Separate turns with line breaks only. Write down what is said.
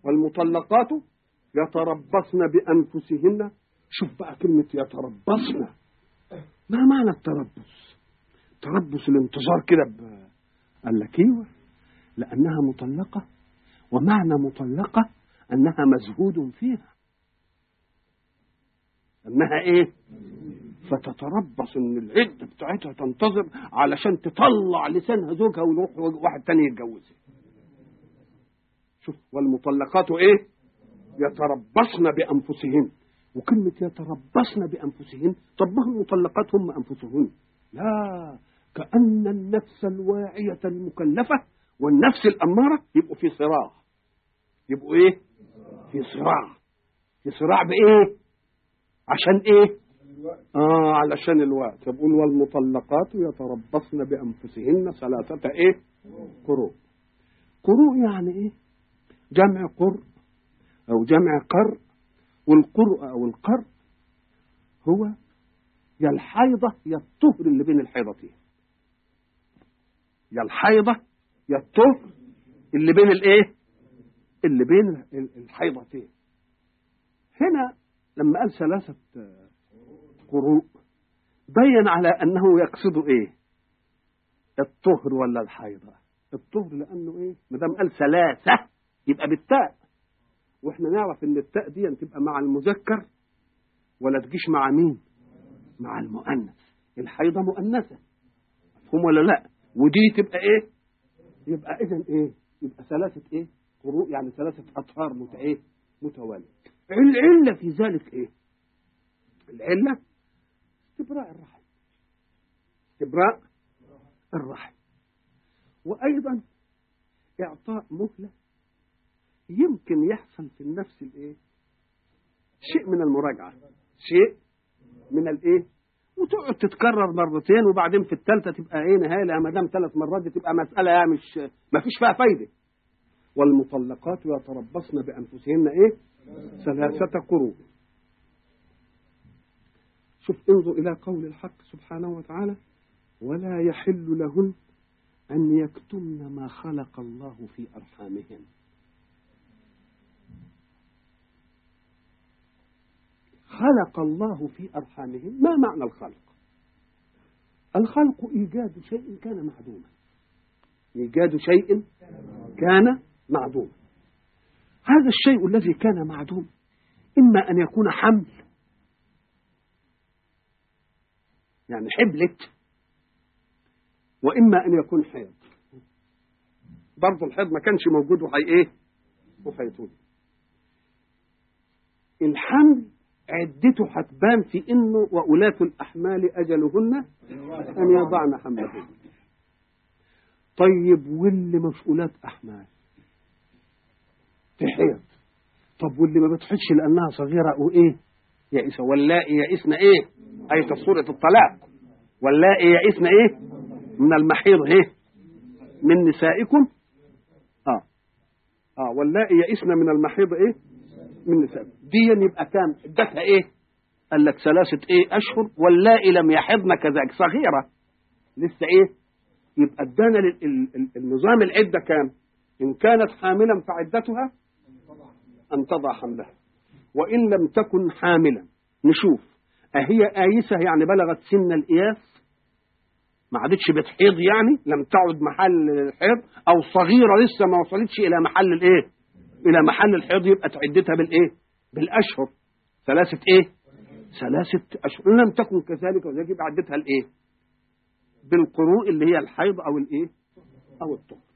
والمطلقات يتربصن بأنفسهن شوف بقى كلمة يتربصن ما معنى التربص تربص الانتظار كده ب... قال لك ايوه لأنها مطلقة ومعنى مطلقة أنها مزهود فيها أنها إيه فتتربص ان العده بتاعتها تنتظر علشان تطلع لسانها زوجها ويروح واحد تاني يتجوزها شوف والمطلقات ايه يتربصن بانفسهن وكلمه يتربصن بانفسهن طب ما هم المطلقات هم انفسهن لا كان النفس الواعيه المكلفه والنفس الاماره يبقوا في صراع يبقوا ايه في صراع في صراع بايه عشان ايه آه علشان الوقت يقول والمطلقات يتربصن بأنفسهن ثلاثة إيه؟ قروء قروء يعني إيه؟ جمع قر أو جمع قر والقرء أو القر هو يا الحيضة يا الطهر اللي بين الحيضتين يا الحيضة يا الطهر اللي بين الإيه؟ اللي بين الحيضتين هنا لما قال ثلاثة قروء بين على أنه يقصد إيه الطهر ولا الحيضة الطهر لأنه إيه ما دام قال ثلاثة يبقى بالتاء وإحنا نعرف إن التاء دي تبقى مع المذكر ولا تجيش مع مين مع المؤنث الحيضة مؤنثة مفهوم ولا لا ودي تبقى إيه يبقى إذا إيه يبقى ثلاثة إيه قروء يعني ثلاثة أطهار مت إيه متوالية العلة في ذلك إيه العلة استبراء الرحم استبراء الرحم وأيضا إعطاء مهلة يمكن يحصل في النفس الإيه شيء من المراجعة شيء من الإيه وتقعد تتكرر مرتين وبعدين في الثالثة تبقى إيه نهاية ما دام ثلاث مرات دي تبقى مسألة يعني مش ما فيش فيها فايدة والمطلقات يتربصن بأنفسهن إيه ثلاثة قروء شوف انظر إلى قول الحق سبحانه وتعالى ولا يحل لهن أن يكتمن ما خلق الله في أرحامهن خلق الله في أرحامهن ما معنى الخلق الخلق إيجاد شيء كان معدوما إيجاد شيء كان معدوما هذا الشيء الذي كان معدوم إما أن يكون حمل يعني حبلت وإما أن يكون حيض برضه الحيض ما كانش موجود وحي إيه وحيطول الحمل عدته هتبان في انه وأولاة الأحمال أجلهن أن يضعن حملهن طيب واللي مش أولاة أحمال تحيض طب واللي ما بتحيضش لأنها صغيرة وإيه يئس واللائي يئسن إيه أي سورة الطلاق واللائي يئسن إيه من المحيض إيه من نسائكم آه آه واللائي يئسن من المحيض إيه من نسائكم دي يبقى كام ادتها إيه قال لك ثلاثة إيه أشهر واللائي لم يحضن كذلك صغيرة لسه إيه يبقى ادانا النظام العدة كام إن كانت حاملا فعدتها أن تضع حملها وإن لم تكن حاملا نشوف أهي آيسة يعني بلغت سن الإياس ما عادتش بتحيض يعني لم تعد محل الحيض أو صغيرة لسه ما وصلتش إلى محل الإيه إلى محل الحيض يبقى تعدتها بالإيه بالأشهر ثلاثة إيه ثلاثة أشهر إن لم تكن كذلك وذلك يبقى عدتها الإيه بالقروء اللي هي الحيض أو الإيه أو الطهر